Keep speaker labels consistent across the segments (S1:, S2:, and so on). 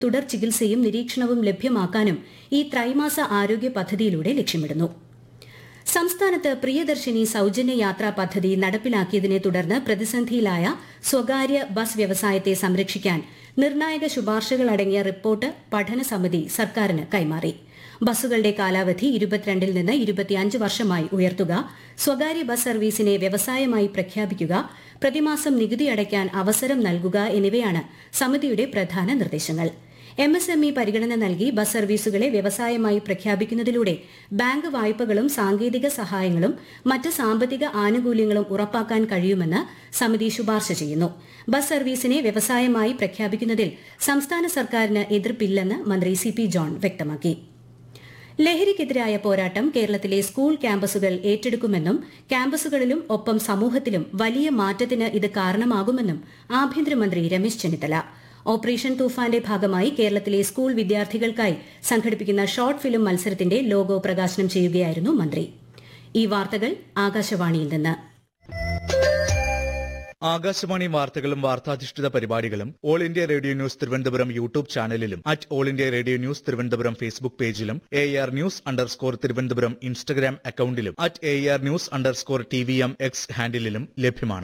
S1: തുടർ ചികിത്സയും നിരീക്ഷണവും ലഭ്യമാക്കാനും ഈ ത്രൈമാസ ആരോഗ്യ പദ്ധതിയിലൂടെ ലക്ഷ്യമിടുന്നു സംസ്ഥാനത്ത് പ്രിയദർശിനി സൌജന്യ യാത്രാ പദ്ധതി നടപ്പിലാക്കിയതിനെ തുടർന്ന് പ്രതിസന്ധിയിലായ സ്വകാര്യ ബസ് വ്യവസായത്തെ സംരക്ഷിക്കാൻ നിർണായക ശുപാർശകളടങ്ങിയ റിപ്പോർട്ട് പഠന സമിതി സർക്കാരിന് കൈമാറി ബസ്സുകളുടെ കാലാവധി ഇരുപത്തിരണ്ടിൽ നിന്ന് ഇരുപത്തിയഞ്ച് വർഷമായി ഉയർത്തുക സ്വകാര്യ ബസ് സർവീസിനെ വ്യവസായമായി പ്രഖ്യാപിക്കുക പ്രതിമാസം നികുതി അടയ്ക്കാൻ അവസരം നൽകുക എന്നിവയാണ് സമിതിയുടെ പ്രധാന നിർദ്ദേശങ്ങൾ എം എസ് എം ഇ പരിഗണന നൽകി ബസ് സർവീസുകളെ വ്യവസായമായി പ്രഖ്യാപിക്കുന്നതിലൂടെ ബാങ്ക് വായ്പകളും സാങ്കേതിക സഹായങ്ങളും മറ്റ് സാമ്പത്തിക ആനുകൂല്യങ്ങളും ഉറപ്പാക്കാൻ കഴിയുമെന്ന് സമിതി ശുപാർശ ചെയ്യുന്നു ബസ് സർവീസിനെ വ്യവസായമായി പ്രഖ്യാപിക്കുന്നതിൽ സംസ്ഥാന സർക്കാരിന് എതിർപ്പില്ലെന്ന് മന്ത്രി സി പി ജോൺ വ്യക്തമാക്കി ലഹരിക്കെതിരായ പോരാട്ടം കേരളത്തിലെ സ്കൂൾ ക്യാമ്പസുകൾ ഏറ്റെടുക്കുമെന്നും ക്യാമ്പസുകളിലും ഒപ്പം സമൂഹത്തിലും വലിയ മാറ്റത്തിന് ഇത് കാരണമാകുമെന്നും ആഭ്യന്തരമന്ത്രി രമേശ് ചെന്നിത്തല ഓപ്പറേഷൻ തൂഫാന്റെ ഭാഗമായി കേരളത്തിലെ സ്കൂൾ വിദ്യാർത്ഥികൾക്കായി സംഘടിപ്പിക്കുന്ന ഷോർട്ട് ഫിലിം മത്സരത്തിന്റെ ലോഗോ പ്രകാശനം ചെയ്യുകയായിരുന്നു മന്ത്രി ഈ വാർത്തകൾ ആകാശവാണിയിൽ നിന്ന്
S2: ആകാശവാണി വാർത്തകളും വാർത്താധിഷ്ഠിത പരിപാടികളും All India Radio News Thiruvananthapuram YouTube ചാനലിലും at All India Radio News Thiruvananthapuram Facebook പേജിലും A R news underscore Thiruvananthapuram Instagram അക്കൌണ്ടിലും at A R news underscore T V M X ഹാൻഡിലും ലഭ്യമാണ്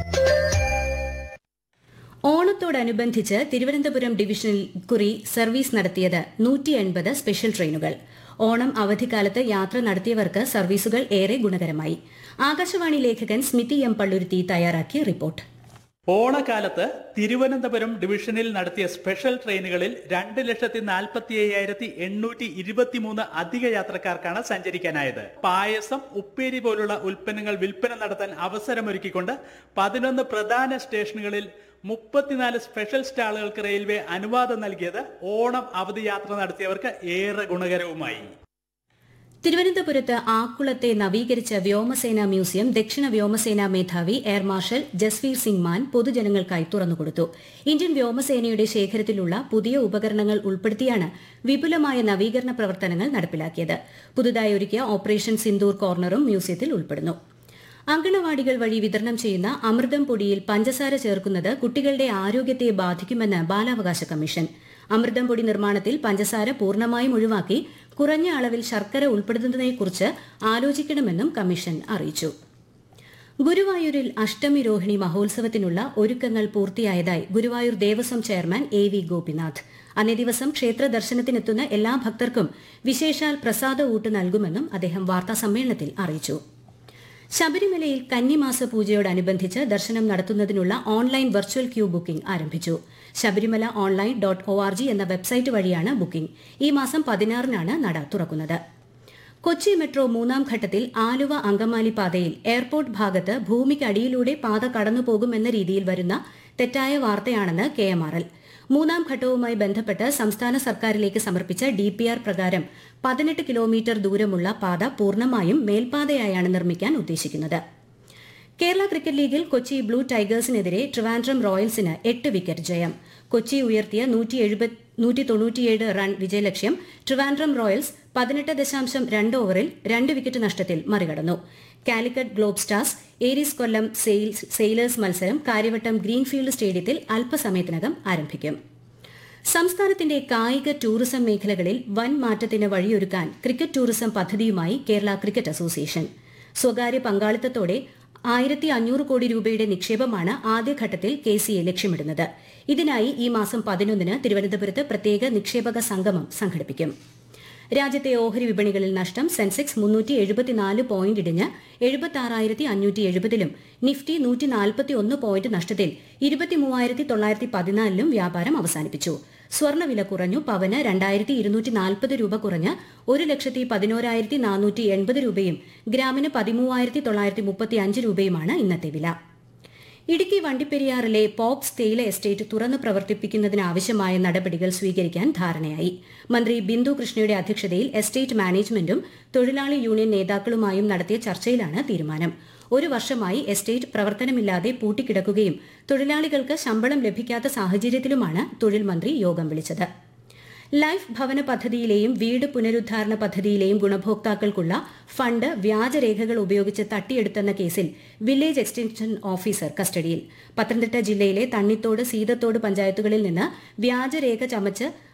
S1: ഓണത്തോടനുബന്ധിച്ച് തിരുവനന്തപുരം ഡിവിഷനിൽ കുറി സർവീസ് നടത്തിയത് നൂറ്റി എൺപത് സ്പെഷ്യൽ ട്രെയിനുകൾ ഓണം അവധിക്കാലത്ത് യാത്ര നടത്തിയവർക്ക് സർവീസുകൾ ഏറെ ഗുണകരമായി ആകാശവാണി ലേഖകൻ സ്മിതി എം പള്ളുരുത്തി തയ്യാറാക്കിയ റിപ്പോർട്ട്
S3: ഓണക്കാലത്ത് തിരുവനന്തപുരം ഡിവിഷനിൽ നടത്തിയ സ്പെഷ്യൽ ട്രെയിനുകളിൽ രണ്ട് ലക്ഷത്തി നാൽപ്പത്തി അയ്യായിരത്തി എണ്ണൂറ്റി ഇരുപത്തിമൂന്ന് അധിക യാത്രക്കാർക്കാണ് സഞ്ചരിക്കാനായത് പായസം ഉപ്പേരി പോലുള്ള ഉൽപ്പന്നങ്ങൾ വിൽപ്പന നടത്താൻ അവസരമൊരുക്കിക്കൊണ്ട് പതിനൊന്ന് പ്രധാന സ്റ്റേഷനുകളിൽ മുപ്പത്തിനാല് സ്പെഷ്യൽ സ്റ്റാളുകൾക്ക് റെയിൽവേ അനുവാദം നൽകിയത് ഓണം അവധി യാത്ര നടത്തിയവർക്ക് ഏറെ ഗുണകരവുമായി
S1: തിരുവനന്തപുരത്ത് ആക്കുളത്തെ നവീകരിച്ച വ്യോമസേന മ്യൂസിയം ദക്ഷിണ വ്യോമസേനാ മേധാവി എയർ മാർഷൽ ജസ്വീർ സിംഗ് മാൻ പൊതുജനങ്ങൾക്കായി തുറന്നുകൊടുത്തു ഇന്ത്യൻ വ്യോമസേനയുടെ ശേഖരത്തിലുള്ള പുതിയ ഉപകരണങ്ങൾ ഉൾപ്പെടുത്തിയാണ് വിപുലമായ നവീകരണ പ്രവർത്തനങ്ങൾ നടപ്പിലാക്കിയത് പുതുതായി ഒരുക്കിയ ഓപ്പറേഷൻ സിന്ദൂർ കോർണറും മ്യൂസിയത്തിൽ ഉൾപ്പെടുന്നു അങ്കണവാടികൾ വഴി വിതരണം ചെയ്യുന്ന അമൃതം പൊടിയിൽ പഞ്ചസാര ചേർക്കുന്നത് കുട്ടികളുടെ ആരോഗ്യത്തെ ബാധിക്കുമെന്ന് ബാലാവകാശ കമ്മീഷൻ അമൃതം പൊടി നിർമ്മാണത്തിൽ പഞ്ചസാര പൂർണ്ണമായും ഒഴിവാക്കി കുറഞ്ഞ അളവിൽ ശർക്കര ഉൾപ്പെടുത്തുന്നതിനെക്കുറിച്ച് ആലോചിക്കണമെന്നും കമ്മീഷൻ അറിയിച്ചു ഗുരുവായൂരിൽ അഷ്ടമി രോഹിണി മഹോത്സവത്തിനുള്ള ഒരുക്കങ്ങൾ പൂർത്തിയായതായി Guruvayur Devaswom chairman A V Gopinath അന്നേ ദിവസം ക്ഷേത്ര ദർശനത്തിനെത്തുന്ന എല്ലാ ഭക്തർക്കും വിശേഷാൽ പ്രസാദ ഊട്ട് നൽകുമെന്നും അദ്ദേഹം വാർത്താസമ്മേളനത്തിൽ അറിയിച്ചു ശബരിമലയിൽ കന്നിമാസ പൂജയോടനുബന്ധിച്ച് ദർശനം നടത്തുന്നതിനുള്ള ഓൺലൈൻ വെർച്വൽ ക്യൂ ബുക്കിംഗ് ആരംഭിച്ചു Sabarimala online dot O R G എന്ന വെബ്സൈറ്റ് വഴിയാണ് ബുക്കിംഗ് ഈ മാസം പതിനാറിനാണ് നട തുറക്കുന്നത് കൊച്ചി മെട്രോ മൂന്നാം ഘട്ടത്തിൽ ആലുവ അങ്കമാലി പാതയിൽ എയർപോർട്ട് ഭാഗത്ത് ഭൂമിക്കടിയിലൂടെ പാത കടന്നുപോകുമെന്ന രീതിയിൽ വരുന്ന തെറ്റായ വാർത്തയാണെന്ന് കെ എം ആർ എൽ മൂന്നാം ഘട്ടവുമായി ബന്ധപ്പെട്ട് സംസ്ഥാന സർക്കാരിലേക്ക് സമർപ്പിച്ച ഡിപിആർ പ്രകാരം പതിനെട്ട് കിലോമീറ്റർ ദൂരമുള്ള പാത പൂർണ്ണമായും മേൽപ്പാതയായാണ് നിർമ്മിക്കാൻ ഉദ്ദേശിക്കുന്നത് കേരള ക്രിക്കറ്റ് ലീഗിൽ കൊച്ചി ബ്ലൂ ടൈഗേഴ്സിനെതിരെ ട്രിവാൻഡ്രം റോയൽസിന് എട്ട് വിക്കറ്റ് ജയം കൊച്ചി ഉയർത്തിയ നൂറ്റി തൊണ്ണൂറ്റിയേഴ് റൺ വിജയലക്ഷ്യം ട്രിവാൻഡ്രം റോയൽസ് പതിനെട്ട് ദശാംശം രണ്ട് ഓവറിൽ രണ്ട് വിക്കറ്റ് നഷ്ടത്തിൽ മറികടന്നു Calicut globe stars Aries Kollam sailors മത്സരം കാര്യവട്ടം ഗ്രീൻഫീൽഡ് സ്റ്റേഡിയത്തിൽ അല്പസമയത്തിനകം ആരംഭിക്കും സംസ്ഥാനത്തിന്റെ കായിക ടൂറിസം മേഖലകളിൽ വൻ മാറ്റത്തിന് വഴിയൊരുക്കാൻ ക്രിക്കറ്റ് ടൂറിസം പദ്ധതിയുമായി കേരള ക്രിക്കറ്റ് അസോസിയേഷൻ സ്വകാര്യ പങ്കാളിത്തത്തോടെ ആയിരത്തി അഞ്ഞൂറ് കോടി രൂപയുടെ നിക്ഷേപമാണ് ആദ്യഘട്ടത്തിൽ കെ സി എ ലക്ഷ്യമിടുന്നത് ഇതിനായി ഈ മാസം പതിനൊന്നിന് തിരുവനന്തപുരത്ത് പ്രത്യേക നിക്ഷേപക സംഗമം സംഘടിപ്പിക്കും രാജ്യത്തെ ഓഹരി വിപണികളിൽ നഷ്ടം സെൻസെക്സ് മുന്നൂറ്റി എഴുപത്തിനാല് പോയിന്റ് ഇടിഞ്ഞ് എഴുപത്തി ആറായിരത്തി അഞ്ഞൂറ്റി എഴുപതിലും നിഫ്റ്റി നൂറ്റി നാൽപ്പത്തി ഒന്ന് പോയിന്റ് നഷ്ടത്തിൽ ഇരുപത്തിമൂവായിരത്തി തൊള്ളായിരത്തി പതിനാലിലും വ്യാപാരം അവസാനിപ്പിച്ചു സ്വർണ്ണവില കുറഞ്ഞു പവന് രണ്ടായിരത്തി ഇരുന്നൂറ്റി നാൽപ്പത് രൂപ കുറഞ്ഞ് ഒരു ലക്ഷത്തി പതിനോരായിരത്തി നാനൂറ്റി എൺപത് രൂപയും ഗ്രാമിന് പതിമൂവായിരത്തി തൊള്ളായിരത്തി മുപ്പത്തി അഞ്ച് രൂപയുമാണ് ഇന്നത്തെ വില ഇടുക്കി വണ്ടിപ്പെരിയാറിലെ പോപ്സ് തേയില എസ്റ്റേറ്റ് തുറന്നു പ്രവർത്തിപ്പിക്കുന്നതിനാവശ്യമായ നടപടികൾ സ്വീകരിക്കാൻ ധാരണയായി മന്ത്രി ബിന്ദു കൃഷ്ണയുടെ അധ്യക്ഷതയിൽ എസ്റ്റേറ്റ് മാനേജ്മെന്റും തൊഴിലാളി യൂണിയൻ നേതാക്കളുമായും നടത്തിയ ചർച്ചയിലാണ് തീരുമാനം ഒരു വർഷമായി എസ്റ്റേറ്റ് പ്രവർത്തനമില്ലാതെ പൂട്ടിക്കിടക്കുകയും തൊഴിലാളികൾക്ക് ശമ്പളം ലഭിക്കാത്ത സാഹചര്യത്തിലുമാണ് തൊഴിൽ മന്ത്രി യോഗം വിളിച്ചത് ലൈഫ് ഭവന പദ്ധതിയിലെയും വീട് പുനരുദ്ധാരണ പദ്ധതിയിലെയും ഗുണഭോക്താക്കൾക്കുള്ള ഫണ്ട് വ്യാജരേഖകൾ ഉപയോഗിച്ച് തട്ടിയെടുത്തെന്ന കേസിൽ വില്ലേജ് എക്സ്റ്റൻഷൻ ഓഫീസർ കസ്റ്റഡിയിൽ പത്തനംതിട്ട ജില്ലയിലെ തണ്ണിത്തോട് സീതത്തോട് പഞ്ചായത്തുകളിൽ നിന്ന് വ്യാജരേഖ ചമച്ച്